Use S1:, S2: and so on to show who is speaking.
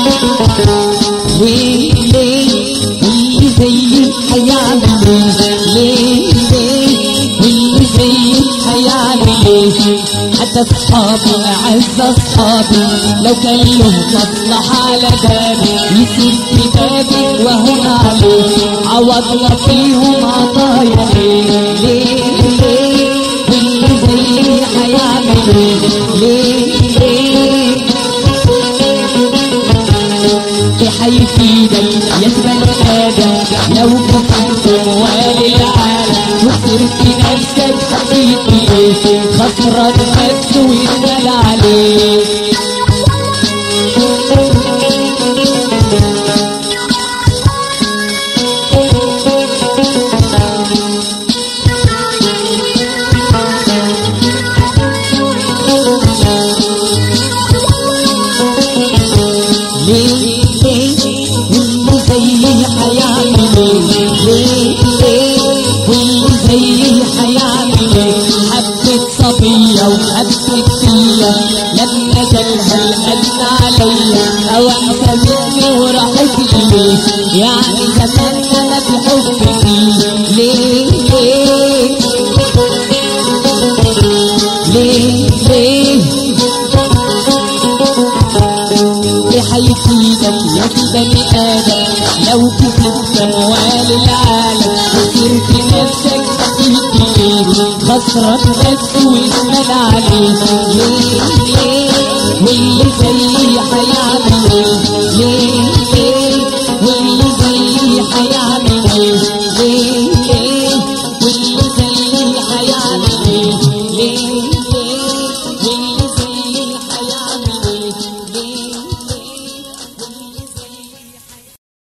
S1: ليه ليه واللي زيي هيعمل ايه ليه ليه واللي زيي هيعمل ايه حتى اصحابي اعز اصحابي لو كان له مصلحة على بابي يسيب كتابي وهون عليه عوضنا فيهم عطايا ايه ليه ليه واللي زيي هيعمل ايه ليه ليه في حيفيدك يا بني ادم لو كنت موالي العالم وخسرت نفسك حقيقي ايه خسران نفسه ويسال عليه ليه ليه واللي زيي هيعمل ايه ليه ليه واللي زيي هيعمل ايه حبة صبية وحبة فيا لما جالها الأمن عليا أو أنت مني وراحت ليه يعني زماننا ما بحب فيه ليه ليه ليه ليه بحيفيدك يا بني آدم لو كسبت أموال العالم خسرت نفسك حقيقي إيه خسرت نفسه واسمل عليه ليه ليه واللي زيي حياة